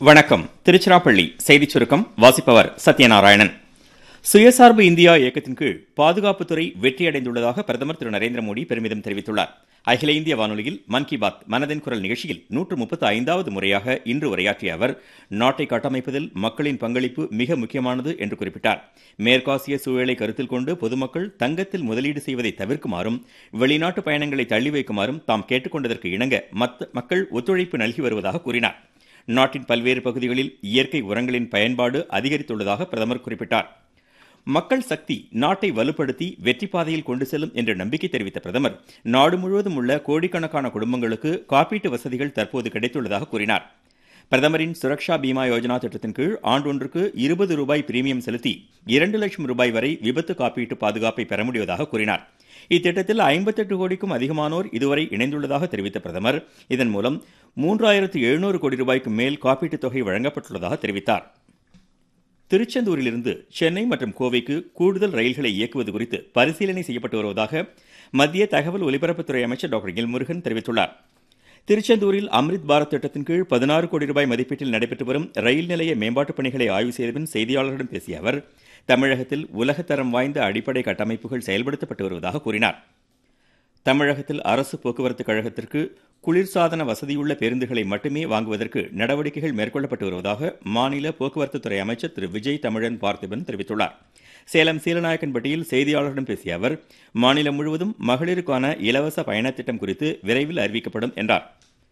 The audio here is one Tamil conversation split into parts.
வணக்கம் திருச்சிராப்பள்ளி செய்திச் சுருக்கம் வாசிப்பவர் சத்யநாராயணன் சுயசார்பு இந்தியா இயக்கத்தின் கீழ் பாதுகாப்புத்துறை வெற்றியடைந்துள்ளதாக பிரதமர் திரு நரேந்திர மோடி பெருமிதம் தெரிவித்துள்ளார் அகில இந்திய வானொலியில் மன் கி பாத் மனதின் குரல் நிகழ்ச்சியில் நூற்று முப்பத்து ஐந்தாவது முறையாக இன்று உரையாற்றிய அவர் நாட்டை கட்டமைப்பதில் மக்களின் பங்களிப்பு மிக முக்கியமானது என்று குறிப்பிட்டார் மேற்காசிய சூழலை கருத்தில் கொண்டு பொதுமக்கள் தங்கத்தில் முதலீடு செய்வதை தவிர்க்குமாறும் வெளிநாட்டு பயணங்களை தள்ளி வைக்குமாறும் தாம் கேட்டுக்கொண்டதற்கு இணங்க மத்த மக்கள் ஒத்துழைப்பு நல்கி வருவதாக கூறினார் நாட்டின் பல்வேறு பகுதிகளில் இயற்கை உரங்களின் பயன்பாடு அதிகரித்துள்ளதாக பிரதமர் குறிப்பிட்டார் மக்கள் சக்தி நாட்டை வலுப்படுத்தி வெற்றி பாதையில் கொண்டு செல்லும் என்ற நம்பிக்கை தெரிவித்த பிரதமர் நாடு முழுவதும் உள்ள கோடிக்கணக்கான குடும்பங்களுக்கு காப்பீட்டு வசதிகள் தற்போது கிடைத்துள்ளதாக கூறினார் பிரதமரின் சுரக்ஷா பீமா யோஜனா திட்டத்தின் கீழ் ஆண்டொன்றுக்கு இருபது ரூபாய் பிரீமியம் செலுத்தி இரண்டு லட்சம் ரூபாய் வரை விபத்து காப்பீட்டு பாதுகாப்பை பெற முடிவதாக கூறினார் இத்திட்டத்தில் ஐம்பத்தெட்டு கோடிக்கும் அதிகமானோர் இதுவரை இணைந்துள்ளதாக தெரிவித்த பிரதமர் இதன் மூலம் மூன்றாயிரத்து எழுநூறு கோடி ரூபாய்க்கு மேல் காப்பீட்டுத் தொகை வழங்கப்பட்டுள்ளதாக தெரிவித்தார் திருச்செந்தூரிலிருந்து சென்னை மற்றும் கோவைக்கு கூடுதல் ரயில்களை இயக்குவது குறித்து பரிசீலனை செய்யப்பட்டு வருவதாக மத்திய தகவல் ஒலிபரப்புத்துறை அமைச்சர் டாக்டர் எல் முருகன் தெரிவித்துள்ளார் திருச்செந்தூரில் அம்ரித் பாரத் திட்டத்தின் கீழ் பதினாறு கோடி ரூபாய் மதிப்பீட்டில் நடைபெற்று வரும் ரயில் நிலைய மேம்பாட்டுப் பணிகளை ஆய்வு செய்த பின் செய்தியாளர்களிடம் பேசிய அவர் தமிழகத்தில் உலகத்தரம் வாய்ந்த அடிப்படை கட்டமைப்புகள் செயல்படுத்தப்பட்டு வருவதாக கூறினார் தமிழகத்தில் அரசு போக்குவரத்து கழகத்திற்கு குளிர்சாதன வசதியுள்ள பேருந்துகளை மட்டுமே வாங்குவதற்கு நடவடிக்கைகள் மேற்கொள்ளப்பட்டு வருவதாக மாநில போக்குவரத்துத்துறை அமைச்சர் திரு விஜய் தமிழன் பார்த்திபன் தெரிவித்துள்ளார் சேலம் சீலநாயக்கன்பட்டியில் செய்தியாளர்களிடம் பேசிய அவர் மாநிலம் முழுவதும் மகளிருக்கான இலவச பயணத் திட்டம் குறித்து விரைவில் அறிவிக்கப்படும் என்றார்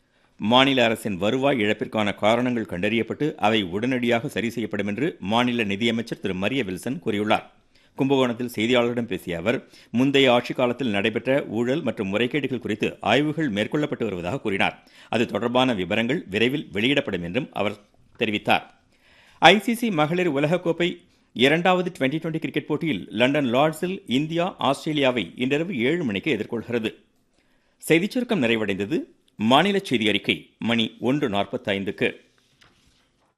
மாநில அரசின் வருவாய் இழப்பிற்கான காரணங்கள் கண்டறியப்பட்டு அவை உடனடியாக சரி செய்யப்படும் என்று மாநில நிதியமைச்சர் திரு மரிய வில்சன் கூறியுள்ளார் கும்பகோணத்தில் செய்தியாளர்களிடம் பேசிய அவர் முந்தைய ஆட்சிக் காலத்தில் நடைபெற்ற ஊழல் மற்றும் முறைகேடுகள் குறித்து ஆய்வுகள் மேற்கொள்ளப்பட்டு வருவதாக கூறினார் அது தொடர்பான விவரங்கள் விரைவில் வெளியிடப்படும் என்றும் அவர் தெரிவித்தார் ஐசிசி மகளிர் உலகக்கோப்பை இரண்டாவது டுவெண்டி டுவெண்டி கிரிக்கெட் போட்டியில் லண்டன் லார்ட்ஸில் இந்தியா ஆஸ்திரேலியாவை இன்றிரவு ஏழு மணிக்கு எதிர்கொள்கிறது செய்திச் சுருக்கம் நிறைவடைந்தது மாநில செய்தி அறிக்கை மணி ஒன்று நாற்பத்தைந்துக்கு